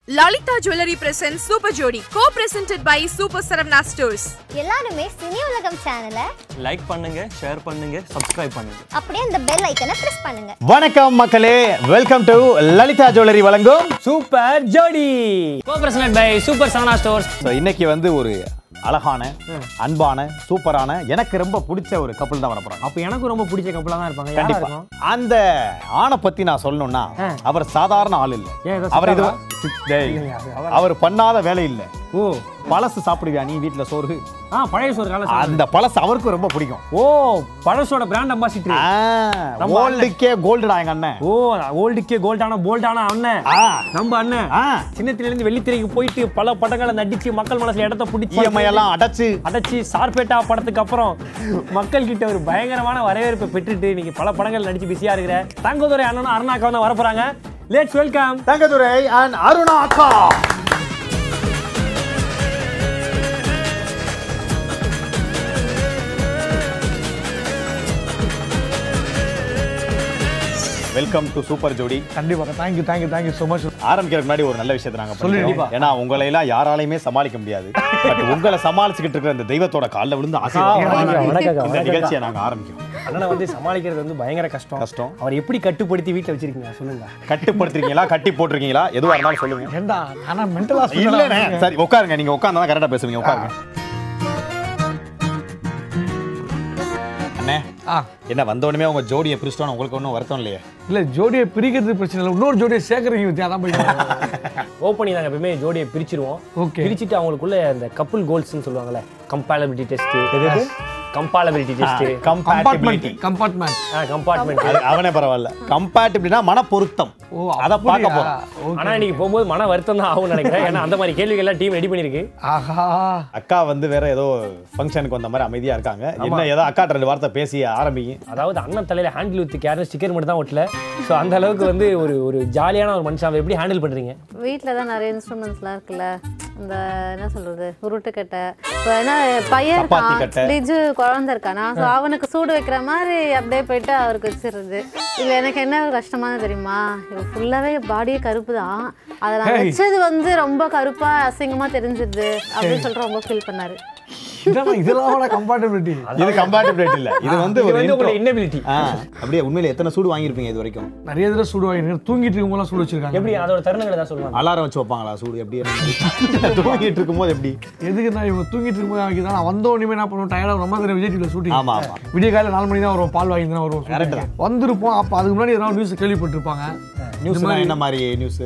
Lalita Jewelry presents Super Jodi, co-presented by Super Saravana Stores. எல்லாருமே cine Ulagam சேனலை like பண்ணுங்க share பண்ணுங்க subscribe பண்ணுங்க அப்படியே அந்த பெல் ஐக்கனை பிரஸ் பண்ணுங்க வணக்கம் மக்களே வெல்கம் டு லலிதா ஜுவல்லரி வழங்கும் super Jodi co present by super Saravana stores so இன்னைக்கு வந்து ஒரு அழகான அன்பான சூப்பரான எனக்கு ரொம்ப பிடிச்ச ஒரு கப்பல் தான் வர போறாங்க அப்ப எனக்கும் ரொம்ப பிடிச்ச கப்பலா தான் இருப்பாங்க யாரா கண்டிப்பா இருக்கும்? அந்த ஆணை பத்தி நான் சொல்லணும்னா ஆ. அவர் சாதாரண ஆள் இல்ல ஏன் ஏதோ அவர் இது சித்தாரா? டேய், இல்லையா, அவர்- அவர் பண்ணாத வேலை இல்ல ஓ பழசு சாப்பிடுவியா நீ வீட்ல சோறு ஆ பழைய சோறு கால சாப்பிடு. அந்த பழசு அவருக்கு ரொம்ப பிடிக்கும் ஓ பழசோட பிராண்ட் அம்பாசிடர் நம்ம ஓல்டுக்கே கோல்டுடா எங்க அண்ணன் ஓ ஓல்டுக்கே கோல்டான போல்டான அண்ணன் ஆ. நம்ம அண்ணன் ஆ. சின்னத்தில இருந்து வெள்ளித்திரைக்கு போயிட்டு பல படங்களை நடிச்சு மக்கள் மனசுல இடத்த பிடிச்சி இஎம்ஐ எல்லாம் அடைச்சு அடைச்சி சார்பேட்டா படத்துக்கு அப்புறம் மக்கள் கிட்ட ஒரு பயங்கரமான வரவேற்பை பெற்றுட்டு இன்னைக்கு பல படங்கள் நடிச்சு பிஸியா இருக்கிற தங்கதுரை அண்ணனும் அருணாக்கா தான் வரப்போறாங்க let's welcome Thangadurai and Aruna அக்கா வெல்கம் டு சூப்பர் ஜோடி கண்டிப்பாக thank you thank you thank you so much ஆரம்பிக்கிறதுக்கு முன்னாடி ஒரு நல்ல விஷயத்தை நாங்க சொல்லு, சொல்லிடுவோம் கண்டிப்பா. ஏன்னா உங்களை எல்லாம் யாராலையுமே சமாளிக்க முடியாது பட் உங்களை சமாளிச்சுக்கிட்டு இருக்கிற இந்த தெய்வத்தோட காலில் விழுந்து ஆசீர்வாதம் வணக்கம், வணக்கம், இந்த வணக்கம். நிகழ்ச்சியை நாங்க ஆரம்பிக்கிறோம் அண்ணனை வந்து சமாளிக்கிறது வந்து பயங்கர கஷ்டம் கஷ்டம். அவர் எப்படி கட்டுப்படுத்தி வீட்டில் வச்சிருக்கீங்க சொல்லுங்க கட்டுப்படுத்துறீங்களா கட்டி போட்டிருக்கீங்களா எதுவா இருந்தாலும் சொல்லுங்க ஏண்டா ஆனால் மென்டல் இல்லைண்ணே சரி உட்காருங்க நீங்க உட்கார்ந்தா கரெக்டா பேசுவீங்க உட்காருங்க அண்ணே ஆ என்ன வந்த உடனே உங்க ஜோடியை பிரிச்சிட்டோம் உங்களுக்கு ஒன்றும் வருத்தம் இல்லையே இல்லை ஜோடியை பிரிக்கிறது பிரச்சனை இல்லை இன்னொரு ஜோடியை சேர்க்குறீங்க வித்தியா தான் போய் ஓப்பனிங் நாங்கள் எப்பவுமே ஜோடியை பிரிச்சிருவோம் Okay. பிரிச்சுட்டு அவங்களுக்குள்ள இந்த கப்புள் கோல்ஸ்னு சொல்லுவாங்கல்ல compatibility test compatibility test compatibility compartment compartment அவனே பரவாயில்ல கம்பேட்டிபிலிட்டினா மன பொருத்தம் ஓ அதை பார்க்க அப்படியா? போறோம் ஓகே. ஆனா இன்னைக்கு போகும்போது மன வருத்தம் தான் ஆகும்னு நினைக்கிறேன் ஏன்னா அந்த மாதிரி கேள்விகள் எல்லாம் டீம் ரெடி பண்ணிருக்கு ஆஹா அக்கா வந்து வேற ஏதோ ஃபங்க்ஷனுக்கு வந்த மாதிரி அமைதியா இருக்காங்க என்ன ஏதோ அக்கா ரெண்டு வார்த்தை பேசி ஆரம்பிங்க அதாவது அண்ணன் தலையில ஹேண்டில் வித் கேரன் ஸ்டிக்கர் மட்டும் தான் ஒட்டல ஸோ அந்த அளவுக்கு வந்து ஒரு ஒரு ஜாலியான ஒரு மனுஷன் எப்படி ஹேண்டில் பண்றீங்க வீட்டில் தான் நிறைய இன்ஸ்ட்ருமெண்ட்ஸ்லாம் இருக்குல்ல இந்த என்ன சொல்றது உருட்டுக்கட்டை இப்போ என்ன பையன் சப்பாத்தி இருக்கான் கட்டை. லிஜு குழந்தை இருக்கானா ஸோ அவனுக்கு சூடு வைக்கிற மாதிரி அப்படியே போயிட்டு அவருக்கு வச்சிடுறது இல்லை எனக்கு என்ன கஷ்டமானது தெரியுமா இவன் ஃபுல்லாகவே பாடியே கருப்பு தான் அதை நான் Hey. வச்சது வந்து ரொம்ப கருப்பாக அசிங்கமாக தெரிஞ்சிருது அப்படின்னு சொல்லிட்டு ரொம்ப ஃபீல் பண்ணாரு இதான் இதெல்லாம் கம்பார்ட்டபிலிட்டி இது கம்பேட்டிபிலிட்டி இல்ல இது வந்து இது ஒரு வந்து intro. உங்களோட இன்னபிலிட்டி ஆ, அப்படியே உண்மையில எத்தனை சூடு வாங்கியிருப்பீங்க இது வரைக்கும் நிறைய தடவை சூடு வாங்கி தூங்கிட்டு இருக்கும்போதெல்லாம் சூடு வச்சிருக்காங்க எப்படி அதோட தருணங்களை தான் சொல்லுவாங்க அலாரம் வச்சு வைப்பாங்களா சூடு எப்படி தூங்கிட்டு இருக்கும்போது எப்படி எதுக்கு நான் இவங்க தூங்கிட்டு இருக்கும்போது வாங்கி நான் வந்த உடனே என்ன பண்ணுவோம் டயர்டாக ரொம்ப நேரம் விஜய் டிவியில் ஷூட்டிங் ஆமா ஆமா விடிய காலையில் நாலு மணி தான் வருவோம் பால் வாங்கி தான் வருவோம் Correct shooting. வந்திருப்போம் அப்போ அதுக்கு முன்னாடி எதனா நியூஸ் கேள்விப்பட்டிருப்பாங்க நியூஸ் என்ன மாதிரி நியூஸ்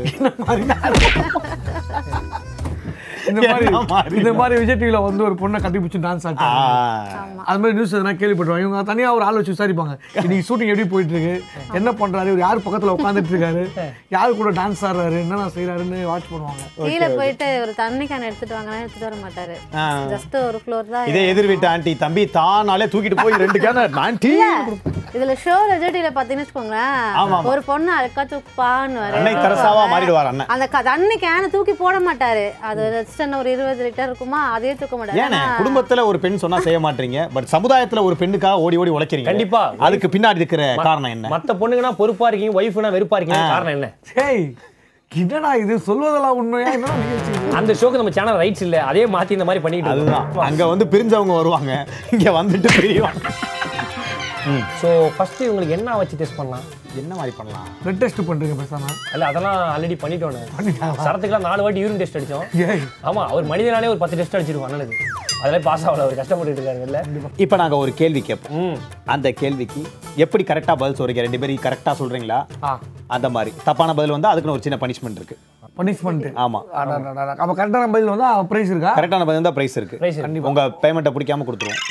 இந்த மாதிரி என்ன மாதிரி? இந்த மாதிரி விஜய் டிவியில் வந்து ஒரு பொண்ணை கட்டி பிடிச்சி டான்ஸ் ஆட்டாங்க அது மாதிரி நியூஸ் எதனா கேள்விப்பட்டுருவாங்க இவங்க தனியாக ஒரு ஆள் வச்சு விசாரிப்பாங்க இன்னைக்கு ஷூட்டிங் எப்படி போயிட்டு இருக்கு என்ன பண்றாரு இவர் யார் பக்கத்துல உட்காந்துட்டு இருக்காரு யார் கூட டான்ஸ் ஆடுறாரு என்னென்ன செய்யறாருன்னு வாட்ச் பண்ணுவாங்க கீழே போயிட்டு ஒரு தண்ணி கேன் எடுத்துட்டு வாங்கன்னா எடுத்துட்டு வர மாட்டாரு ஜஸ்ட் ஒரு ஃப்ளோர் தான் இதே எதிர் வீட்டு ஆண்டி தம்பி தானாலே தூக்கிட்டு போய் ரெண்டு கேன ஆண்டி இதுல ஷோ ரெஜடியில பாத்தீங்கன்னு வச்சுக்கோங்களேன் ஒரு பொண்ணு அழகா தூக்குப்பான்னு அன்னை தரசாவா மாறிடுவார் அண்ணன் அந்த க- தண்ணி கேனை தூக்கி போட மாட்டாரு அது ஜஸ்ட் ஒரு இருபது லிட்டர் இருக்குமா அதே தூக்க மாட்டாரு ஏனே ஆனா, குடும்பத்துல ஒரு பெண் சொன்னா செய்ய மாட்டீங்க பட் சமுதாயத்துல ஒரு பெண்ணுக்காக ஓடி ஓடி உழைக்கிறீங்க கண்டிப்பா. அதுக்கு பின்னாடி இருக்கிற காரணம் என்ன மத்த பொண்ணுங்கன்னா பொறுப்பா இருக்கீங்க ஒய்ஃப்னா வெறுப்பா இருக்கீங்க காரணம் என்ன ஹேய் என்னடா இது சொல்வதெல்லாம் உண்மையா என்ன நிகழ்ச்சி இது? அந்த ஷோக்கு நம்ம சேனல் ரைட்ஸ் இல்ல அதே மாத்தி இந்த மாதிரி பண்ணிட்டு அதுதான் அங்க வந்து பிரிஞ்சவங்க வருவாங்க இங்க வந்துட்டு பிரிவாங்க ஸோ ஃபர்ஸ்ட் உங்களுக்கு என்ன வச்சு டெஸ்ட் பண்ணலாம் என்ன மாதிரி பண்ணலாம் பிளட் டெஸ்ட் பண்றீங்க பேசாம இல்ல அதெல்லாம் ஆல்ரெடி பண்ணிட்டோம் சரத்துக்குலாம் நாலு வாட்டி யூரின் டெஸ்ட் அடிச்சோம் ஏய் ஆமா அவர் மனிதனாலே ஒரு பத்து டெஸ்ட் அடிச்சிருக்கும் அண்ணனுக்கு அதெல்லாம் பாஸ் ஆகல அவர் கஷ்டப்பட்டுட்டு இருக்காருல்ல இப்போ நாங்க ஒரு கேள்வி கேட்போம் ம் அந்த கேள்விக்கு எப்படி கரெக்டா பதில் சொல்றீங்க ரெண்டு பேரும் கரெக்டா சொல்றீங்களா ஆ அந்த மாதிரி தப்பான பதில் வந்து அதுக்குன்னு ஒரு சின்ன பனிஷ்மெண்ட் இருக்கு பனிஷ்மெண்ட் ஆமா அப்ப கரெக்டான பதில் வந்து பிரைஸ் இருக்கா கரெக்டான பதில் தான் பிரைஸ் இருக்கு Prize இருக்கு. உங்க பேமெண்ட்டை பிடிக்காம கொடுத்துருவோம்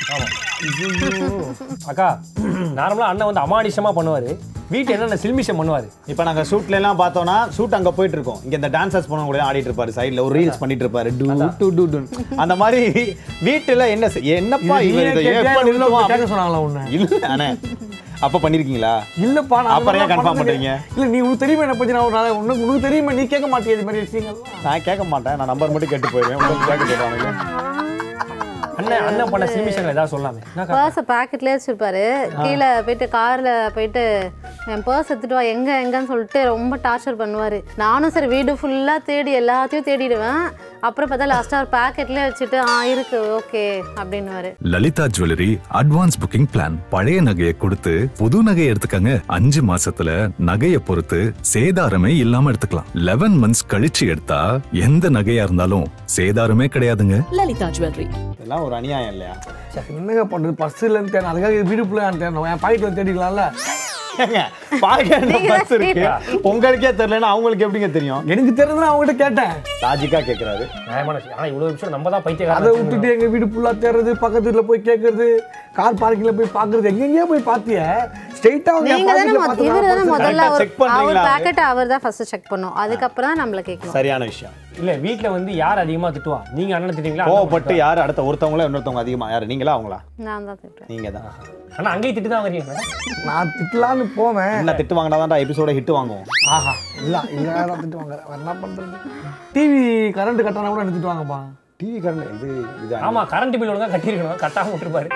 அக்கா நார்மலா அண்ணன் வந்து அமானுஷமா பண்ணுவாரு வீட்டு என்னென்ன சில்மிஷம் பண்ணுவாரு இப்போ நாங்க ஷூட்ல எல்லாம் பார்த்தோம்னா ஷூட் அங்க போயிட்டு இருக்கோம் இங்க இந்த டான்சர்ஸ் பண்ண கூட ஆடிட்டு இருப்பாரு சைடுல ஒரு ரீல்ஸ் பண்ணிட்டு இருப்பாரு டூ டூ டூ டூ அந்த மாதிரி வீட்டுல என்ன செய்- என்னப்பா இவர் இதை எப்ப நிறுத்துவான் கேட்க சொன்னாங்களா உன்னை இல்ல அண்ணே அப்ப பண்ணிருக்கீங்களா இல்லப்பா நான் அப்புறம் ஏன் அதெல்லாம் confirm பண்ணது பண்றீங்க? இல்ல நீ உனக்கு தெரியுமா என்ன பத்தி நான் ஒரு நாள் உனக்கு உனக்கு தெரியுமா நீ கேட்க மாட்டியா இது மாதிரி விஷயங்கள்லாம் நான் கேட்க மாட்டேன் நான் நம்பர் மட்டும் கேட்டு போயிடுவேன் உங்களுக்கு கேட்க சொல்றாங்க அண்ணன் அண்ணன் பண்ண சில்மிஷங்கள் ஏதாவது சொல்லாமே என்னக்கா பர்ஸை பாக்கெட்லேயே வச்சிருப்பாரு கீழே போயிட்டு கார்ல போயிட்டு என் பர்ஸ் எடுத்துட்டு வா எங்க எங்கன்னு சொல்லிட்டு ரொம்ப டார்ச்சர் பண்ணுவாரு நானும் சரி வீடு ஃபுல்லா தேடி எல்லாத்தையும் தேடிடுவேன் அப்புறம் பார்த்தா லாஸ்ட்டாக ஒரு பேக்கெட்லேயே வச்சுட்டு ஆ இருக்கு ஓகே அப்படின்னுவாரு Lalitha jewellery advance booking plan பழைய நகையை கொடுத்து புது நகையை எடுத்துக்கங்க அஞ்சு மாசத்துல நகையை பொறுத்து சேதாரமே இல்லாம எடுத்துக்கலாம் லெவன் மந்த்ஸ் கழிச்சு எடுத்தா எந்த நகையா இருந்தாலும் சேதாரமே கிடையாதுங்க லலிதா ஜுவல்லரி இதெல்லாம் ஒரு அநியாயம் இல்லையா என்னங்க பண்றது பர்ஸ் இல்லைன்னு தேடணும் அதுக்காக வீடுக்குள்ளே தேடணும் என் பாக்கெட்ல தேடிக்கலாம்ல ஏங்க, பாக்கெட்ல பஸ் இருக்கு உங்களுக்கே தெரியலன்னா அவங்களுக்கு எப்படிங்க தெரியும் எனக்கு தெரிஞ்சது அவங்ககிட்ட கேட்டேன் லாஜிக்கா கேக்குறாரு நியாயமான விஷயம். ஆனா இவ்வளவு விஷயம் நம்ம தான் அதை பைத்தியக்காரன் விட்டுட்டு எங்க வீடு ஃபுல்லா தேடுறது பக்கத்து வீட்டுல போய் கேட்கறது கார் பார்க்கிங்ல போய் பாக்குறது எங்கெங்கேயோ போய் பாத்திய ஸ்ட்ரெயிட்டா அவங்க நீங்க தானே மொத- இவரு தானே முதல்ல Correct ஆ அவர் check பண்றீங்களா? அவர் பேக்கெட் அவர் தான் ஃபர்ஸ்ட் செக் பண்ணும் அதுக்கப்புறம் தான் நம்மள கேட்கணும் சரியான விஷயம் இல்ல வீட்ல வந்து யார் அதிகமா திட்டுவா நீங்க அண்ணன் திட்டுவீங்களா அண்ணன் கோவப்பட்டு யாரு அடுத்த ஒருத்தவங்கள இன்னொருத்தவங்க அதிகமா யாரு நீங்களா அவங்களா நான் தான் திட்டுறேன் நீங்க தான் ஆனா அங்கேயும் திட்டு தான் வரீங்க நான் திட்டலான்னு போவேன் என்ன திட்டு வாங்கினாதான்டா எபிசோட ஹிட் வாங்குவோம் ஆஹா இல்ல இல்ல தான் திட்டுவாங்க வேற என்ன பண்றது டிவி கரண்ட் கட்டணம் கூட எடுத்துட்டு வாங்கப்பா டிவி கரண்ட் இது இது ஆமா கரண்ட் பில் ஒழுங்கா கட்டியிருக்கணும் கட்டாம விட்டுருப்பாரு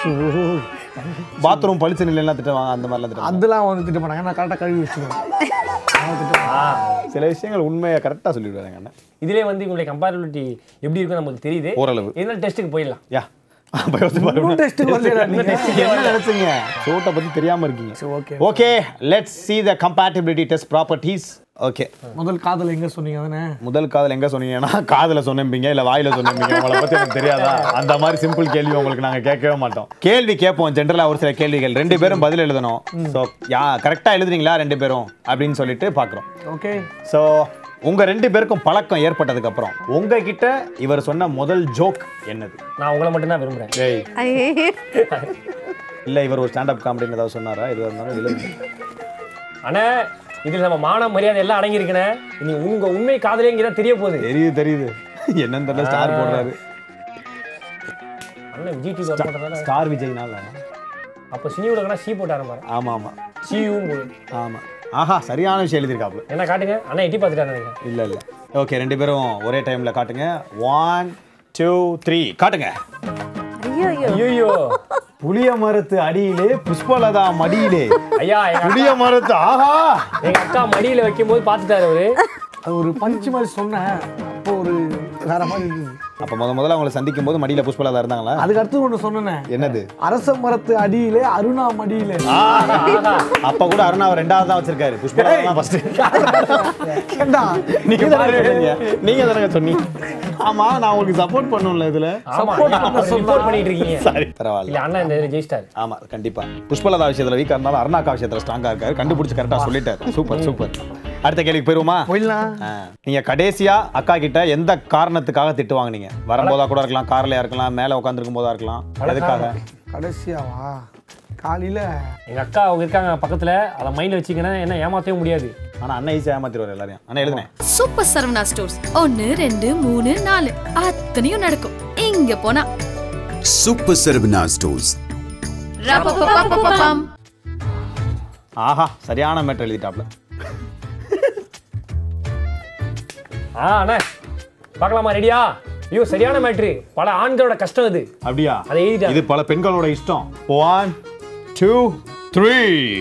பாத்ரூம் பளிச்சு நிலையெல்லாம் திட்டு வாங்க அந்த மாதிரிலாம் திட்டு அதெல்லாம் வந்து திட்ட மாட்டாங்க நான் கரெக்டாக கழுவி வச்சுக்குவேன் சில விஷயங்கள் உண்மையை கரெக்டா சொல்லிடுவாங்க அண்ணன் இதுலயே வந்து உங்களுடைய கம்பேரபிலிட்டி எப்படி இருக்குன்னு நமக்கு தெரியுது ஓரளவு. இருந்தாலும் டெஸ்ட்டுக்கு போயிடலாம் யா அப்ப யோசிச்சு பாருங்க. இன்னும் டெஸ்ட் வரலையா நீங்க என்ன நினைச்சீங்க சோட்டை பத்தி தெரியாம இருக்கீங்க okay okay let's see the compatibility test properties okay முதல் காதல் எங்க சொன்னீங்க தானே முதல் காதல் எங்க சொன்னீங்கன்னா காதுல சொன்னீங்க இல்ல வாயில சொன்னீங்க உங்களை பத்தி எனக்கு தெரியாதா அந்த மாதிரி சிம்பிள் கேள்வி உங்களுக்கு நாங்க கேட்கவே மாட்டோம் கேள்வி கேட்போம் ஜென்ரலா ஒரு சில கேள்விகள் ரெண்டு பேரும் பதில் எழுதணும் ஸோ யா கரெக்டா எழுதுறீங்களா ரெண்டு பேரும் அப்படின்னு சொல்லிட்டு பாக்குறோம் ஓகே ஸோ உங்க ரெண்டு பேருக்கும் பழக்கம் ஏற்பட்டதுக்கு அப்புறம் உங்ககிட்ட இவர் சொன்ன முதல் ஜோக் என்னது நான் உங்களை மட்டும் தான் விரும்புறேன் டேய் ஐயே இல்ல இவர் ஒரு ஸ்டாண்டப் காமெடின்னு ஏதாவது சொன்னாரா இது இருந்தாலும் எழுதுங்க ஆனா இதுல நம்ம மான மரியாதை எல்லாம் அடங்கி இருக்கனே நீ உங்க உண்மை காதலே இங்க தான் தெரிய போகுது தெரியுது தெரியுது என்னன்னு தெரியல ஸ்டார் போடுறாரு அண்ணன் விஜய் டிவி ஒர்க் பண்றதால ஸ்டார் விஜய்னால அப்ப சினி உலகனா சி போட்டு ஆரம்பிப்பாரு ஆமா ஆமா சியும் ஆமா ஆஹா சரியான விஷயம் எழுதியிருக்காப்ல என்ன காட்டுங்க அண்ணா எட்டி பார்த்துட்டாரு நினைக்கிறேன் இல்ல இல்ல ஓகே ரெண்டு பேரும் ஒரே டைம்ல காட்டுங்க ஒன் டூ த்ரீ காட்டுங்க ஐயோ ஐயோ ஐயோ புளிய மரத்து அடியிலே புஷ்பலதா மடியிலே ஐயா எங்க அக்கா- புளிய மரத்து ஆஹா எங்க அக்கா மடியில வைக்கும் போது பாத்துட்டாரு அவரு அது ஒரு பஞ்சு மாதிரி சொன்னேன் அப்போ ஒரு வேற மாதிரி இருந்தது அப்ப முத முதல்ல அவங்களை சந்திக்கும் போது மடியில புஷ்பலதா இருந்தாங்களா அதுக்கு அடுத்து ஒன்று சொன்னேன் என்னது அரச மரத்து அடியிலே அருணா மடியிலே அப்ப கூட அருணாவை ரெண்டாவது தான் வச்சிருக்காரு புஷ்பலதா தான் ஃபர்ஸ்ட் ஏண்டா நீங்க பாருங்க சொன்னீங்க. நீங்க தானங்க சொன்னீங்க ஆமா நான் உங்களுக்கு சப்போர்ட் பண்ணும்ல இதுல ஆமா சப்போர்ட் பண்ணிட்டு இருக்கீங்க சாரி பரவாயில்ல இல்ல அண்ணா இந்த இதுல ஜெயிச்சிட்டாரு ஆமா கண்டிப்பா புஷ்பலதா விஷயத்துல வீக்கா இருந்தாலும் அருணாக்கா விஷயத்துல ஸ்ட்ராங்கா இருக்காரு கண்டுபிடிச்சு கரெக்டா சொல்லிட்டாரு சூப்பர் சூப்பர் அடுத்த கேள்விக்கு போயிருவோமா போயிடலாம் ஆ. நீங்க கடைசியா அக்கா கிட்ட எந்த காரணத்துக்காக திட்டு வாங்குனீங்க வரும்போதா கூட இருக்கலாம் கார்லயா இருக்கலாம் மேல உட்காந்துருக்கும் போதா இருக்கலாம் எதுக்காக கடைசியாவா காலையில எங்க அக்கா அவங்க இருக்காங்க பக்கத்துல அதை மைண்ட்ல வச்சுக்கணும் என்ன ஏமாத்தவே முடியாது ஆனா அண்ணன் ஈஸியா ஏமாத்திடுவாரு எல்லாரையும் அண்ணா எழுதுனேன் சூப்பர் சரவணா ஸ்டோர்ஸ் ஒன்னு ரெண்டு மூணு நாலு அத்தனையும் நடக்கும் இங்க போனா Super Sarvana Stores. ரப்பப்பப்பப்பப்பம். ஆஹா சரியான மேட்டர் எழுதிட்டாப்ல ஆ அண்ணா பார்க்கலாமா ரெடியா ஐயோ சரியான மேட்ரு பல ஆண்களோட கஷ்டம் இது அப்படியா அதை எழுதிட்டாரு. இது பல பெண்களோட இஷ்டம் ஒன் டூ த்ரீ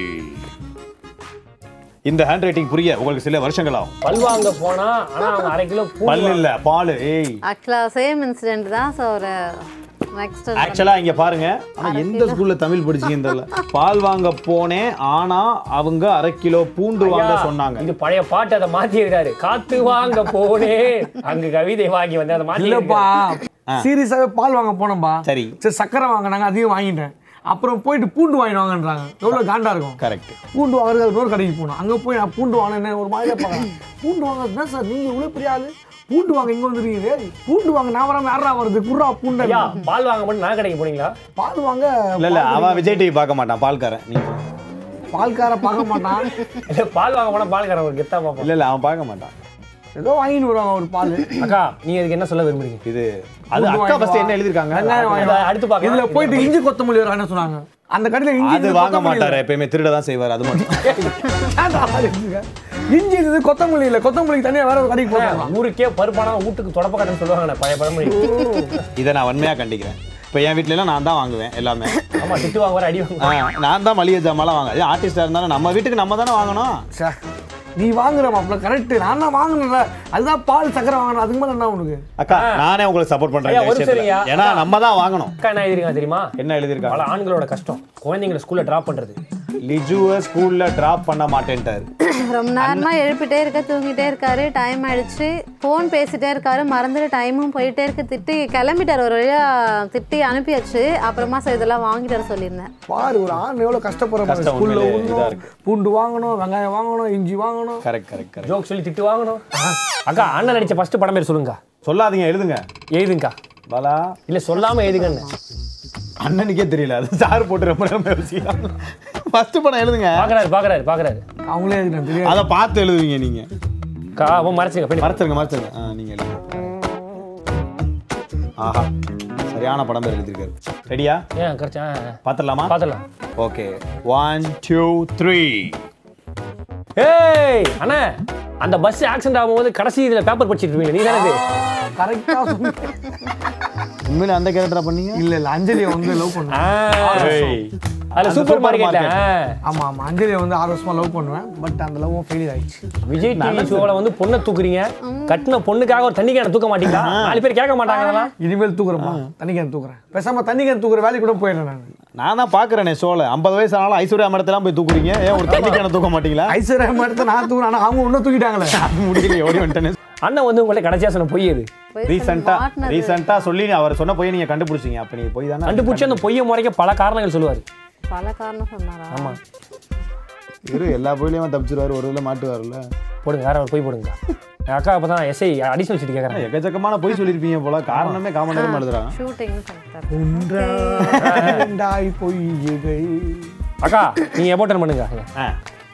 இந்த ஹேண்ட் ரைட்டிங் புரிய உங்களுக்கு சில வருஷங்கள் ஆகும் பல் வாங்க போனா ஆனா அவங்க அரை கிலோ பூ பல்லு இல்ல பால் ஏய் ஆக்சுவலாக சேம் இன்சிடென்ட் தான் ஸோ ஒரு நெக்ஸ்ட் ஆக்சுவலா இங்க பாருங்க ஆனா எந்த ஸ்கூல்ல தமிழ் படிச்சீங்கன்னு தெரியல பால் வாங்க போனேன் ஆனா அவங்க அரை கிலோ பூண்டு வாங்க ஐயா, சொன்னாங்க இது பழைய பாட்டு அதை மாத்தி இருக்காரு காத்து வாங்க போனே அங்க கவிதை வாங்கி வந்து அதை மாத்தி இல்லப்பா சீரியஸாவே பால் வாங்க போனோம்பா சரி. சரி சக்கரை வாங்கினாங்க அதையும் வாங்கிட்டேன் அப்புறம் போயிட்டு பூண்டு வாங்கிட்டு வாங்கன்றாங்க எவ்வளோ காண்டா இருக்கும் கரெக்ட் பூண்டு வாங்குறது இன்னொரு கடைக்கு போனோம் அங்கே போய் நான் பூண்டு வாங்கினேன் ஒரு மாதிரியா பார்க்குறேன் பூண்டு வாங்க என்ன சார் நீங்கள் இவ்வளோ பெரிய ஆளு பூண்டு வாங்க இங்கே வந்துருக்கீங்க பூண்டு வாங்க நான் வராம யாரா வருது குர்ரா பூண்டு ஐயா பால் வாங்க மட்டும் நான் கடைக்கு போனீங்களா பால் வாங்க இல்ல இல்ல அவன் விஜய் டிவி பார்க்க மாட்டான் பால்காரன் நீ பால்கார பார்க்க மாட்டான் இல்ல பால் வாங்க போனா பால்காரன் ஒரு கெத்தா பாப்போம் இல்ல இல்ல அவன் பார்க்க மாட்டான் ஏதோ வாங்கிட்டு வருவாங்க ஒரு பால் அக்கா நீங்க இதுக்கு என்ன சொல்ல விரும்புறீங்க இது அது பூண்டு அக்கா வாங்கி ஃபர்ஸ்ட் வா. என்ன எழுதிருக்காங்க வெங்காயம் வாங்கி அதை வா. அடுத்து பார்க்கலாம். இதுல போயிட்டு இஞ்சி கொத்தமல்லி வர சொன்னாங்க அந்த கடையில் இஞ்சி அது இருந்தது, வாங்க கொத்தமல்லி மாட்டாரு எப்பயுமே திருட தான் செய்வார் அது மட்டும் ஏன்டா ஆளு இருக்குங்க? இஞ்சி இருந்தது கொத்தமல்லி இல்லை கொத்தமல்லிக்கு தனியாக வேற ஒரு கடைக்கு போகிறாங்க ஊருக்கே பருப்பானா வீட்டுக்கு தொடப்ப கட்டன்னு சொல்லுவாங்க பழைய பழமொழி இதை நான் வன்மையா கண்டிக்கிறேன் இப்போ என் வீட்ல எல்லாம் நான் தான் வாங்குவேன் எல்லாமே ஆமா திட்டு வாங்குற அடி வாங்குற ஆ, நான் தான் மளிகை ஜாமான்லாம் வாங்க ஆர்டிஸ்டாக இருந்தாலும் நம்ம வீட்டுக்கு நம்ம தானே வாங்கணும் ச்சே, நீ வாங்குற மாப்பிள்ள கரெக்ட் நான் தான் வாங்கணும்ல அதுதான் பால் சக்கரை வாங்கணும் அதுக்கு மேலே என்ன உனக்கு அக்கா நானே உங்களுக்கு சப்போர்ட் பண்றேன் ஐயா, இந்த ஒரு விஷயத்துல. சரியா? ஏன்னா நம்ம தான் வாங்கணும் அக்கா என்ன எழுதிருக்காங்க தெரியுமா என்ன எழுதியிருக்காங்க பல ஆண்களோட கஷ்டம் குழந்தைங்களை ஸ்கூல்ல டிராப் பண்றது லிஜுவை ஸ்கூல்ல டிராப் பண்ண மாட்டேன்ட்டாரு ரொம்ப நேரமா எழுப்பிட்டே இருக்க தூங்கிட்டே இருக்காரு டைம் ஆயிடுச்சு ஃபோன் பேசிட்டே இருக்காரு மறந்துட்டு டைமும் போயிட்டே இருக்கு திட்டி கிளம்பிட்டார் ஒரு வழியா திட்டி அனுப்பியாச்சு அப்புறமா சார் இதெல்லாம் வாங்கிட்டு வர சொல்லியிருந்தேன் பாரு ஒரு ஆண் எவ்வளோ கஷ்டப்படுற கஷ்டம் ஸ்கூல்ல உண்மையிலே இதா உண்ணும் இருக்கு. பூண்டு வாங்கணும் வெங்காயம் வாங்கணும் இஞ்சி வாங்கணும் கரெக்ட் கரெக்ட் கரெக்ட் ஜோக் சொல்லி திட்டு வாங்கணும் அக்கா அண்ணன் நடிச்ச ஃபர்ஸ்ட் படம் பேர் சொல்லுங்க சொல்லாதீங்க எழுதுங்க எழுதுங்கக்கா பாலா இல்ல சொல்லாம எழுதுங்கன்னு அண்ணனுக்கே தெரியல அது சார் போட்டு ரொம்ப நேரம் யோசிக்கலாம் ஃபர்ஸ்ட் படம் எழுதுங்க பாக்குறாரு பாக்குறாரு பாக்குறாரு அவங்களே எனக்கு தெரியாது அதை பார்த்து எழுதுவீங்க நீங்க அக்கா அவன் மறைச்சுங்க பின்னாடி. மறைச்சிருங்க மறைச்சிருங்க ஆ நீங்க எழுதுங்க ஆஹா சரியான படம் பேர் எழுதியிருக்காரு ரெடியா ஏன் கரெக்டா பார்த்துடலாமா பாத்துடலாம் ஓகே ஒன் டூ த்ரீ ஏய் அண்ணா அந்த பஸ் ஆக்சிடென்ட் ஆகும்போது கடைசி இதுல பேப்பர் படிச்சிட்டு இருப்பீங்க நீ தானே இது? கரெக்டாக உண்மையில அந்த கேரக்டரா பண்ணீங்க இல்ல இல்ல அஞ்சலியை வந்து லவ் பண்ணேன் ஆ, ஏய். அதுல அந்த சூப்பர் supermarket. மார்க்கெட் ஆமா ஆமா அஞ்சலியை வந்து ஆறு வருஷமா லவ் பண்ணுவேன் பட் அந்த லவ்வும் ஃபெயிலியர் ஆயிடுச்சு விஜய் டிவி ஷோல வந்து பொண்ணை தூக்குறீங்க கட்டின பொண்ணுக்காக ஒரு தண்ணி கேன தூக்க மாட்டீங்களா நாலு பேர் கேட்க மாட்டாங்க அதெல்லாம் இனிமேல் தூக்குறேன்ப்பா தண்ணி கேன் தூக்குறேன் பேசாம தண்ணி கேன் தூக்குற வேலைக்கு கூட போயிடுறேன் நான் நான் தான் பாக்குறேனே ஷோல ஐம்பது வயசு ஆனாலும் ஐஸ்வர்யா மடத்தெல்லாம் போய் தூக்குறீங்க ஏன் ஒரு தண்ணி கேன தூக்க மாட்டீங்களா ஐஸ்வர்யா எடுத்து நான் தூக்குறேன் ஆனா அவங்க இன்னும் தூக்கிட்டாங்களே முடியல ஓடி வந்துட்டேனே அண்ணன் வந்து உங்கள்ட்ட கடைசியா சொன்ன பொய் இது போய் ரீசெண்டா மாட்டினது. ரீசெண்டா சொல்லி அவர் சொன்ன போய் நீங்க கண்டுபிடிச்சீங்க அப்ப நீங்க போய் தானே கண்டுபிடிச்சு அந்த பொய்யை முறைக்க பல காரணங்கள் சொல்லுவாரு பல காரணம் சொன்னாரா ஆமா இரு எல்லா போயிலையும் தப்பிச்சிருவாரு ஒரு இதில் மாட்டுவார்ல போடுங்க வேற ஒரு பொய் போடுங்க என் அக்கா அப்பதான் எஸ்ஐ அடிஷனல் சீட் கேட்கறேன் எக்கச்சக்கமான போய் சொல்லியிருப்பீங்க போல காரணமே காமன் நேரம் எழுதுறாங்க ஷூட்டிங்னு சொல்லிட்டாரு ஒன்றாய் பொய்யுகை அக்கா நீங்க எபோட்டன் பண்ணுங்க ஆ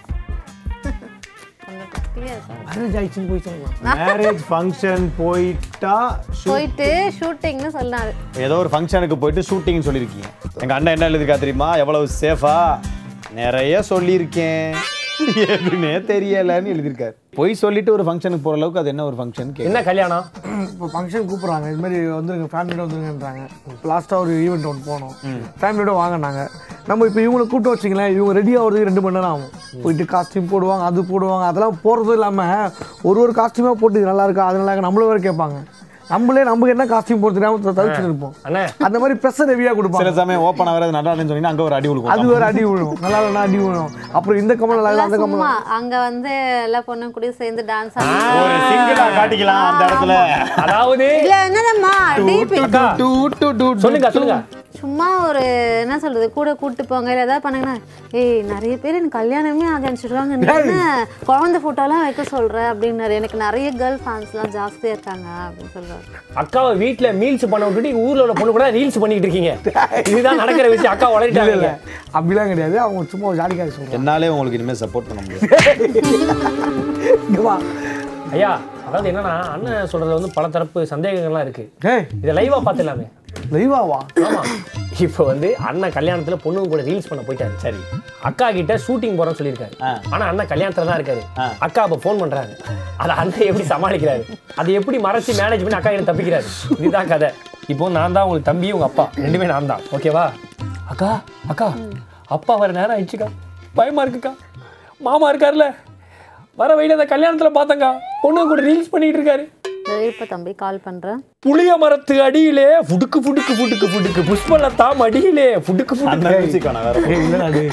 கொஞ்சம் clear ஆ சொல்லுங்க. மேரேஜ் ஆயிடுச்சுன்னு போய் சொல்லலாம் மேரேஜ் ஃபங்க்ஷன் போயிட்டா shoot- போயிட்டு ஷூட்டிங்னு சொன்னாரு ஏதோ ஒரு ஃபங்க்ஷனுக்கு போயிட்டு ஷூட்டிங் சொல்லியிருக்கீங்க எங்க அண்ணன் என்ன எழுதிருக்கா தெரியுமா எவ்வளவு சேஃபா நிறைய சொல்லியிருக்கேன் எதுனே தெரியலன்னு எழுதியிருக்காரு போய் சொல்லிட்டு ஒரு ஃபங்க்ஷனுக்கு போற அளவுக்கு அது என்ன ஒரு ஃபங்க்ஷன் கே என்ன கல்யாணம் இப்போ ஃபங்க்ஷன் கூப்பிட்றாங்க இது மாதிரி வந்துருங்க ஃபேமிலியோட வந்துருங்கன்றாங்க லாஸ்ட்டாக ஒரு ஈவெண்ட் ஒன்று போனோம் ஃபேமிலியோட வாங்கினாங்க நம்ம இப்போ இவங்களை கூப்பிட்டு வச்சிங்களேன் இவங்க ரெடி ஆகிறதுக்கு ரெண்டு மணி நேரம் ஆகும் போயிட்டு காஸ்டியூம் போடுவாங்க அது போடுவாங்க அதெல்லாம் போடுறதும் இல்லாமல் ஒரு ஒரு காஸ்டியூமாக போட்டு இது நல்லா இருக்கா அது நல்லா இருக்கா நம்மளும் வேறு கேட்பாங்க நம்மளே நமக்கு என்ன காஸ்டியூம் போட்டு தெரியாம தவிச்சுட்டு இருப்போம் அண்ணே அந்த மாதிரி ப்ரெஷர் ஹெவியாக சில கொடுப்பாங்க சமயம் ஓப்பன் ஆகிறது நல்லா இல்லைன்னு சொன்னீங்கன்னா அங்க ஒரு அடி அது கொடுக்கும் வேறு அடி விழும் நல்லா இல்லைனா அடி விழும் அப்புறம் இந்த கமல் நல்லா இல்லை அந்த எல்லாம் கமல் சும்மா அங்க வந்து எல்லா பொண்ணும் கூட சேர்ந்து டான்ஸ் ஒரு சிங்கிளா காட்டிக்கலாம் அந்த இடத்துல அதாவது இல்ல என்னதம்மா டிபி அக்கா டூ டூ டூ சொல்லுங்க சொல்லுங்க சும்மா ஒரு என்ன சொல்றது கூட கூட்டு போங்க இல்லை ஏதாவது பண்ணுங்கன்னா ஏய் நிறைய பேர் எனக்கு கல்யாணமே ஆக அனுப்பிச்சிடுவாங்க நீ என்ன குழந்தை ஃபோட்டோலாம் வைக்க சொல்ற அப்படின்னாரு எனக்கு நிறைய கேர்ள் ஃபேன்ஸ்லாம் ஜாஸ்தியா இருக்காங்க அப்படின்னு சொல்றாரு அக்காவை வீட்ல மீல்ஸ் பண்ண விட்டுட்டு ஊர்ல உள்ள பொண்ணு கூட ரீல்ஸ் பண்ணிட்டு இருக்கீங்க இதுதான் நடக்கிற விஷயம் அக்கா வளரிட்டாங்க இல்லை அப்படிலாம் கிடையாது அவங்க சும்மா ஒரு ஜாலிக்காக சொல்கிறாங்க என்னாலே உங்களுக்கு இனிமே சப்போர்ட் பண்ண முடியாது இங்க வா ஐயா அதாவது என்னன்னா அண்ணன் சொல்றதுல வந்து பல தரப்பு சந்தேகங்கள்லாம் இருக்கு ஏய் இதை லைவா பார்த்துலாமே லைவா வா ஆமா இப்போ வந்து அண்ணன் கல்யாணத்துல பொண்ணுங்க கூட ரீல்ஸ் பண்ண போயிட்டாரு சரி அக்கா கிட்ட ஷூட்டிங் போறோம்னு சொல்லியிருக்காரு ஆ. ஆனா அண்ணன் கல்யாணத்துல தான் இருக்காரு ஆ. அக்கா அப்ப ஃபோன் பண்றாரு அதை அண்ணன் எப்படி சமாளிக்கிறாரு அதை எப்படி மறைச்சு மேனேஜ் பண்ணி அக்கா கிட்ட தப்பிக்கிறாரு இதுதான் கதை இப்போ நான் தான் உங்களுக்கு தம்பி உங்க அப்பா ரெண்டுமே நான் தான் ஓகேவா அக்கா அக்கா அப்பா வர நேரம் ஆயிடுச்சுக்கா பயமா இருக்குக்கா மாமா இருக்காருல்ல வர வழியில அந்த கல்யாணத்துல பார்த்தங்க பொண்ணு கூட ரீல்ஸ் பண்ணிட்டு இருக்காரு இப்போ தம்பி கால் பண்றேன் புளிய மரத்து அடியிலே ஃபுடுக்கு ஃபுடுக்கு ஃபுடுக்கு ஃபுடுக்கு புஷ்பலத்தாம் அடியிலே ஃபுடுக்கு அந்த ஃபுடுக்கு மியூசிக் வேணா வேற ஏய் இல்லடா டேய்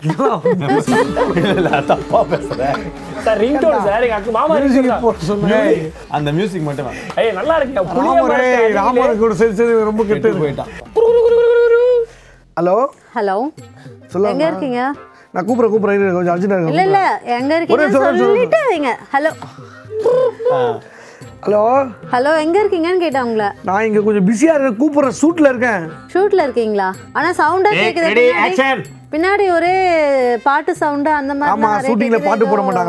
இல்ல, இல்ல, தப்பா பேசுறேன் சார் ரிங்டோன் சார் எங்க அக்கா மாமா மியூசிக் இருக்கு போட்டு சொன்னேன் அந்த மியூசிக் மட்டும் வேணாம் ஏய் நல்லா இருக்கு புளிய ராமரே மரத்து அடியிலே ராமர் கூட சரி சரி ரொம்ப கெட்டு கெட்டு போயிட்டான் ஹலோ ஹலோ சொல்லுங்க எங்க இருக்கீங்க நான் கூப்பிட்றேன் கூப்பிட்றேன் இரு, கொஞ்சம் அர்ஜென்ட்டாக இல்ல இருக்கு இல்ல எங்க இருக்கீங்க நிமிஷம், ஒரு நிமிஷம், சொல்லிட்டு வைங்க ஹலோ ஹலோ ஹலோ எங்க இருக்கீங்கன்னு கேட்டேன் உங்களை நான் இங்கே கொஞ்சம் பிஸியாக இருக்கேன் கூப்பிட்றேன் ஷூட்டில் இருக்கேன் ஷூட்ல இருக்கீங்களா ஆனா சவுண்டா கேக்குது பின்னாடி. பின்னாடி ஒரே பாட்டு சவுண்ட் அந்த மாதிரி ஆமாம் ஷூட்டிங்கில் பாட்டு போட மாட்டாங்களா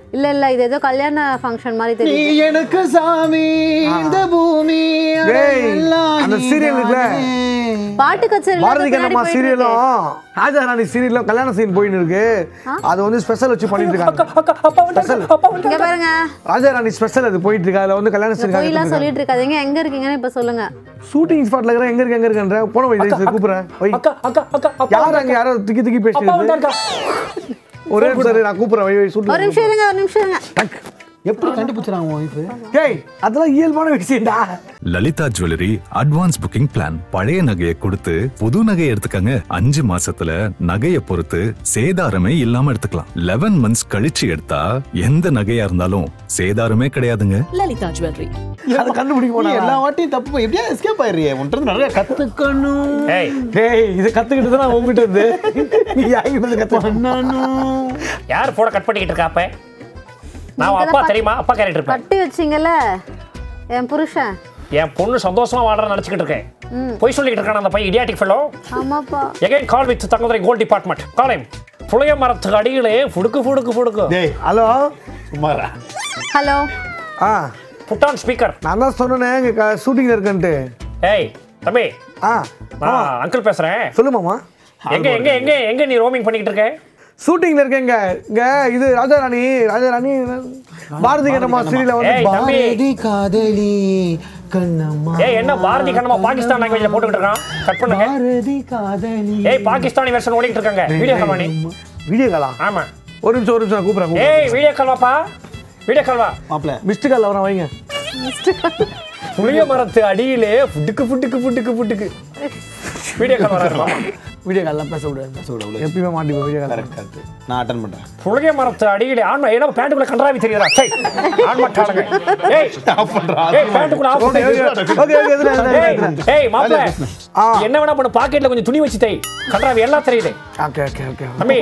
இல்ல இல்ல இது ஏதோ கல்யாண ஃபங்க்ஷன் மாதிரி நீ தெரியுது எனக்கு சாமி இந்த பூமி டேய் அந்த சீரியல் இருக்குல்ல பாட்டு கச்சேரி பாரதி கண்ணம்மா சீரியலும் ராஜா ராணி சீரியலும் கல்யாண சீன் போயின்னு இருக்கு அது வந்து ஸ்பெஷல் வச்சு பண்ணிட்டு இருக்காங்க அக்கா அப்பா வந்து அப்பா வந்து இங்க பாருங்க ராஜா ராணி ஸ்பெஷல் அது போயிட்டு இருக்கு அதுல வந்து கல்யாண சீன் பொய்லாம் சொல்லிட்டு இருக்காதீங்க எங்க இருக்கீங்கன்னு இப்ப சொல்லுங்க ஷூட்டிங் ஸ்பாட்ல இருக்கிற எங்க இருக்கு எங்க இருக்கன்ற போன வை கூப்பிடுறேன் வை அக்கா அக்கா அக்கா அப்பா யார் அங்க யாரோ திக்கி திக்கி அப்பா பேசுறது வந்தாருக்கா ஒரே நிமிஷம் இரு, நான் கூப்பிடுறேன் வை வை ஒரு ஷூட்டிங் நிமிஷம் இருங்க ஒரு நிமிஷம் இருங்க எப்படி கண்டுபிடிச்சாங்க ஒய்ஃப் ஏய் அதெல்லாம் இயல்பான விஷயம்டா Lalitha jewellery advance booking plan பழைய நகையை கொடுத்து புது நகையை எடுத்துக்கங்க அஞ்சு மாசத்துல நகையை பொறுத்து சேதாரமே இல்லாம எடுத்துக்கலாம் லெவன் மந்த்ஸ் கழிச்சு எடுத்தா எந்த நகையா இருந்தாலும் சேதாரமே கிடையாதுங்க லலிதா ஜுவல்லரி அதை கண்டுபிடிக்க நீ போனா எல்லா வாட்டியும் தப்பு எப்படியா எஸ்கேப் ஆயிடுறியே உன்ட்டு நிறைய கத்துக்கணும் ஏய் டேய் இதை கத்துக்கிட்டு தான் நான் உங்ககிட்ட இருந்து நீ யாங்கிட்ட இருந்து கத்து யார் போட கட் பண்ணிக்கிட்டு இருக்கா அப்ப நான் உன் அப்பா தெரியுமா அப்பா கேரக்டர் இருப்பேன் கட்டி வச்சீங்கல்ல என் புருஷன் என் பொண்ணு சந்தோஷமா வாடுற நினைச்சுக்கிட்டு இருக்கேன் பொய் சொல்லிக்கிட்டு இருக்கான அந்த பையன் இடியாட்டிக் ஃபெல்லோ ஆமாப்பா again call with Thangadurai gold department call him புளிய மரத்துக்கு அடியிலே ஃபுடுக்கு ஃபுடுக்கு ஃபுடுக்கு டேய் ஹலோ சும்மாரா ஹலோ ஆ புட் ஆன் ஸ்பீக்கர் நான் தான் சொன்னேனே இங்க ஷூட்டிங்ல இருக்கேன்ட்டு ஏய் தம்பி ஆ நான் அங்கிள் பேசுறேன் சொல்லு மாமா எங்க எங்க எங்க எங்க நீ ரோமிங் பண்ணிக்கிட்டு இருக்க ஷூட்டிங்ல இருக்கேங்க இங்க இது ராஜாராணி ராஜாராணி பாரதி கண்ணம்மா சீரியல வந்து ஏய் தம்பி காதலி கண்ணம்மா ஏய் என்ன பாரதி கண்ணமா பாகிஸ்தான் லாங்குவேஜ்ல போட்டுக்கிட்டு இருக்கான் கட் பண்ணுங்க பாரதி காதலி ஏய் பாகிஸ்தானி வெர்ஷன் ஓடிட்டு இருக்காங்க வீடியோ கால் பண்ணி வீடியோ காலா ஆமா ஒரு நிமிஷம் ஒரு நிமிஷம் நான் கூப்பிடுறேன் ஏய் வீடியோ கால் வாப்பா வீடியோ கால் வா மாப்ள மிஸ்டு கால் வரேன் வைங்க புளிய மரத்து அடியிலே ஃபுட்டுக்கு ஃபுட்டுக்கு ஃபுட்டுக்கு ஃபுட்டுக்கு வீடியோ கால் வராருமா வீடியோ கால்லாம் பேச விடாது எப்பயுமே மாட்டிப்போம் வீடியோ கால் கரெக்ட் கரெக்ட் நான் அட்டன் பண்றேன் புளிய மரத்து அடியிலே ஆன்மா ஏன்னா பேண்ட்டுக்குள்ள கன்றாவி தெரியுதா சை ஆன்மா டாளுங்க ஏய் ஆஃப் பண்றா ஏய் பேண்ட்டுக்குள்ள off okay okay okay okay எதுனா ஏய் ஏய் மாப்ள ஆ. என்ன வேணா பண்ணு பாக்கெட்ல கொஞ்சம் துணி வச்சு தை கன்றாவி எல்லாம் தெரியுது ஓகே ஓகே ஓகே தம்பி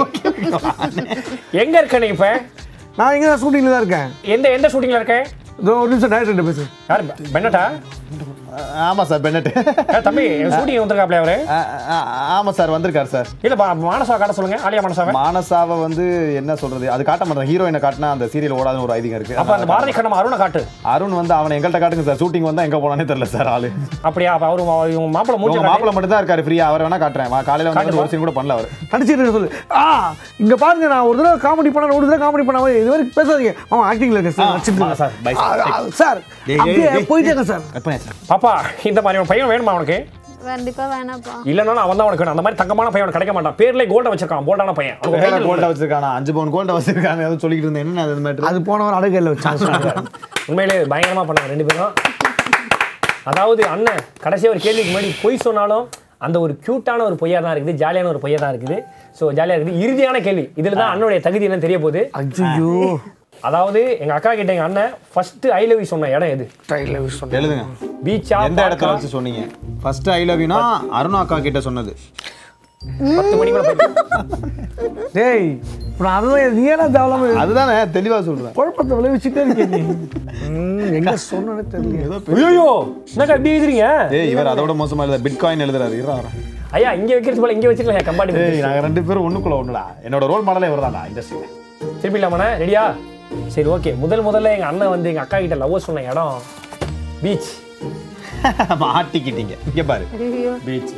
எங்க இருக்க நீ இப்ப நான் இங்க தான் ஷூட்டிங்ல தான் இருக்கேன் எந்த எந்த ஷூட்டிங்ல இருக்க இதோ ஒரு நிமிஷம் டேரக்டர் பேசு யாரு பென்னட்டா ஆமா சார் பென்னட் ஏய், தம்பி ஷூட்டிங் வந்திருக்காப்ல அவரு ஆமா சார் வந்திருக்காரு சார் இல்ல பா- மானசா காட்ட சொல்லுங்க ஆலியா மானசாவை மானசாவை வந்து என்ன சொல்றது அது காட்ட மாட்டேன் ஹீரோயினை காட்டினா அந்த சீரியல் ஓடாதுன்னு ஒரு ஐதீகம் இருக்கு அப்ப அந்த பாரதி கண்ணம் அருணை காட்டு அருண் வந்து அவனை எங்கள்கிட்ட காட்டுங்க சார் ஷூட்டிங் வந்தா எங்க போனானே தெரியல சார் ஆளு அப்படியா அப்ப அவரு மா- இவங்க மாப்பிள மூஞ்சி உங்க காட்டு. மாப்பிள்ள மட்டும் தான் இருக்காரு ஃப்ரீயா அவர் வேணா காட்டுறேன் வா, காலையில வந்து ஒரு சீன் கூட பண்ணல அவர் நடிச்சிட்டு இருக்க சொல்லு ஆ இங்க பாருங்க நான் ஒரு தடவை காமெடி பண்ண ஒரு தடவை காமெடி பண்ண இது வரைக்கும் பேசாதீங்க அவன் ஆக்டிங்ல இருக்க சார் நடிச்சிட்டு ஆ, சார், bye, இருக்கேன். sir. ஆ, ஆ, சார் டேய், அப்படியே டேய், டேய். போயிட்டே இருக்கேன் சார் கட் பண்ணேன் சார் பாப்பா இந்த மாதிரி ஒரு பையன் வேணுமா அவனுக்கு கண்டிப்பா வேணாப்பா இல்லைன்னா அவன் தான் உனக்கு வேணும் அந்த மாதிரி தங்கமான பையன் அவனுக்கு கிடைக்க மாட்டான் பேர்ல கோல்ட வச்சிருக்கான் போல்டான பையன் அவனுக்கு வேற title கோல்டா வச்சிருக்கானா அஞ்சு பவுன் கோல்டா வச்சிருக்காங்க ஏதோ சொல்லிட்டு இருந்தேன் என்ன அது மேட்ரு அது போனவர் அடகையில் வச்சாங்க உண்மையிலே பயங்கரமா பண்ணாங்க ரெண்டு பேரும் அதாவது அண்ணன் கடைசியா ஒரு கேள்விக்கு முன்னாடி பொய் சொன்னாலும் அந்த ஒரு கியூட்டான ஒரு பொய்யா தான் இருக்குது ஜாலியான ஒரு பொய்யா தான் இருக்குது ஸோ ஜாலியா இருக்குது இறுதியான கேள்வி இதுல தான் அண்ணனுடைய தகுதி என்னன்னு தெரிய போகுது ஐயோ அதாவது எங்க அக்கா கிட்ட எங்க அண்ணன் ஃபர்ஸ்ட் ஐ லவ் யூ சொன்ன இடம் எது டைல யூஸ் பண்ண எழுதுங்க பீச்சா எந்த இடத்துல வச்சு சொன்னீங்க ஃபர்ஸ்ட் ஐ லவ் யூனா அருணா அக்கா கிட்ட சொன்னது பத்து மணி கூட போயிட்டு டேய் இப்போ நான் அதுதான் நீ ஏன்னா தேவலாம அதுதானே தெளிவா சொல்றேன் குழப்பத்தை விளைவிச்சுட்டே இருக்கேன் நீ ம், எங்க சொன்னே தெரியல ஐயோ என்னக்கா இப்படி எழுதுறீங்க ஏய் இவர் அதோட மோசமா எழுத பிட்காயின் எழுதுறாரு இருடா வரேன். ஐயா இங்க வைக்கிறது போல இங்க வச்சிருக்கல கம்பாடி ஏய் நாங்க ரெண்டு பேரும் ஒண்ணுக்குள்ள ஒண்ணுடா என்னோட ரோல் மாடலே இவர்தான்டா இண்டஸ்ட்ரியில திருப்பி இல்லாமண்ணே ரெடியா சரி ஓகே முதல் முதல்ல எங்க அண்ணன் வந்து எங்க அக்கா கிட்ட லவ் சொன்ன இடம் பீச் மாட்டிக்கிட்டீங்க இங்க பாரு ஐயோ பீச்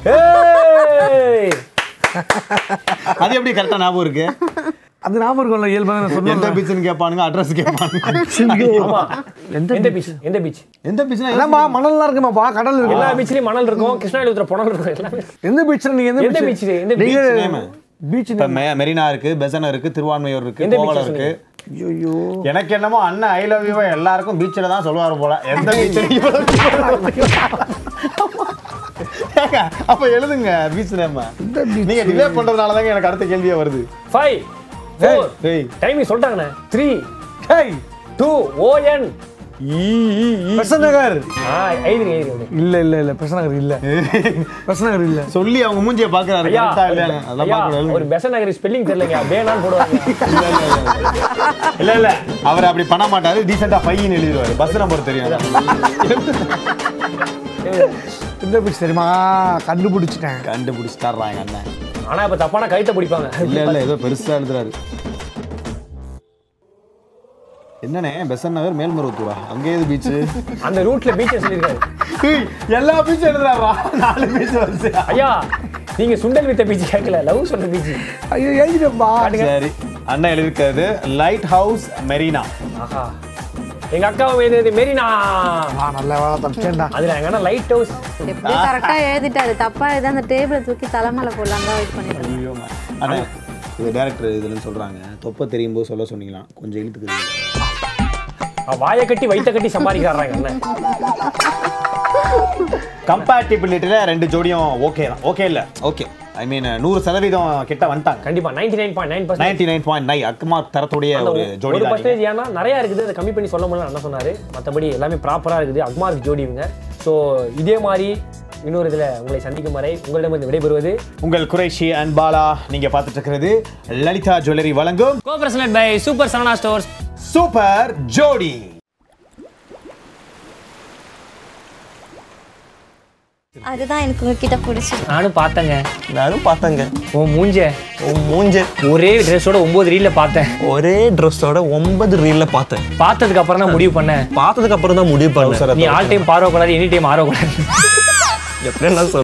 ஏய் அது எப்படி கரெக்டா ஞாபகம் இருக்கு அது ஞாபகம் இருக்கும்ல இயல்பாக நான் எந்த சொன்னேன் பீச்னு கேட்பானுங்க அட்ரஸ் கேட்பானுங்க ஆமா எந்த பீச் எந்த பீச் எந்த பீச்னா என்னம்மா மணல்லாம் இருக்குமாப்பா கடல் எல்லா இருக்கு பீச்லயும் மணல் இருக்கும் கிருஷ்ணாயில் ஊத்துற புனல் இருக்கும் எல்லாமே எந்த பீச்ல நீங்க எந்த எந்த பீச் beach? எந்த நீங்க beach name? பீச் இப்ப மெ- மெரினா இருக்கு பெசன் இருக்கு திருவான்மையூர் இருக்கு எந்த beach கோவளம் இருக்கு ஐயோ எனக்கு என்னமோ அண்ணன் ஐ லவ் யூ எல்லாருக்கும் பீச்சில் தான் சொல்லுவாரு போல எந்த பீச் அப்ப எழுதுங்க பீச் நேம் நீங்க டிலே பண்றதுனால தாங்க எனக்கு அடுத்த கேள்வியே வருது ஃபைவ் ஃபோர் டேய் டைமிங் சொல்லிட்டாங்கண்ணே த்ரீ ஹேய் டூ ஓஎன் பெசன் நகர் ஆ ஐதுங்க ஐதுங்க இல்ல இல்ல இல்ல பெசன் நகர் இல்ல பெசன் நகர் இல்ல சொல்லி அவங்க மூஞ்சிய பாக்குறாரு ஐயா கரெக்டா இல்லையாங்க அதெல்லாம் ஐயா, பார்க்க ஒரு பெசன் நகர் ஸ்பெல்லிங் தெரியலங்க வேணான்னு போடுவாங்க இல்ல இல்ல அவர் அப்படி பண்ண மாட்டாரு டீசெண்டா பையன் எழுதிடுவாரு பஸ் நம்பர் தெரியும் எந்த பீச் தெரியுமா கண்டுபிடிச்சிட்டேன் கண்டுபிடிச்சிட்டாரா எங்க அண்ணன் ஆனா இப்ப தப்பான கைத்த பிடிப்பாங்க இல்ல இல்ல ஏதோ பெருசா எழுதுறாரு என்னண்ணே பெசன் நகர் மேல்மருவத்தூரா அங்கே எது பீச் அந்த ரூட்ல பீச்சை சொல்லியிருக்காரு எல்லா பீச்சும் எழுதுறாரா நாலு பீச் வருது ஐயா நீங்க சுண்டல் வித்த பீச் கேட்கல லவ் சொன்ன பீச் ஐயோ எழுதிட்டப்பா சரி அண்ணா எழுதியிருக்கிறது லைட் ஹவுஸ் மெரினா ஆஹா எங்க அக்காவும் எழுதுறது மெரினா ஆ நல்ல வேலை தப்பிச்சேன்டா அதுல எங்கன்னா லைட் ஹவுஸ் எப்படி கரெக்டா எழுதிட்டாரு தப்பா எழுதி அந்த டேபிளை தூக்கி தலைமையில போடலாம் தான் வெயிட் பண்ணிட்டு இருந்தேன். ஐயோ அண்ணா இது டேரக்டர் இதுலன்னு சொல்றாங்க தொப்பை தெரியும் போது சொல்ல சொன்னீங்களாம் கொஞ்சம் இழுத்துக்குது வாயை கட்டி வயித்த கட்டி சம்பாதிக்கிறாங்க அண்ணன் கம்பேட்டிபிலிட்டியில் ரெண்டு ஜோடியும் ஓகே தான் ஓகே இல்லை ஓகே ஐ மீன் நூறு சதவீதம் கிட்ட வந்துட்டாங்க கண்டிப்பா ninety nine point nine percent ninety nine point nine அக்குமார் தரத்துடைய ஒரு ஜோடி ஒரு தான் பர்சன்டேஜ் ஏன்னா நிறைய இருக்குது அதை கம்மி பண்ணி சொல்ல முடியல அண்ணன் சொன்னாரு மற்றபடி எல்லாமே ப்ராப்பரா இருக்குது அக்மார்க் ஜோடி இவங்க ஸோ இதே மாதிரி இன்னொரு இதுல உங்களை சந்திக்கும் வரை உங்களிடமிருந்து விடைபெறுவது உங்கள் குறைஷி அண்ட் பாலா நீங்க பார்த்துட்டு இருக்கிறது லலிதா ஜுவல்லரி வழங்கும் co present by super Saravana stores super Jodi அதுதான் எனக்கு உங்ககிட்ட பிடிச்சது நானும் பார்த்தேங்க நானும் பார்த்தேங்க உன் மூஞ்ச உன் மூஞ்ச ஒரே ட்ரெஸ்ஸோட ஒன்பது ரீல்ல பார்த்தேன் ஒரே ட்ரெஸ்ஸோட ஒன்பது ரீல்ல பார்த்தேன் பார்த்ததுக்கு அப்புறம் தான் முடிவு பண்ணேன் பார்த்ததுக்கு அப்புறம் தான் முடிவு பண்ணேன் நீ ஆல் டைம் பார்வை கூடாது எனி டைம் ஆர்வ கூடாது எப்படி என்ன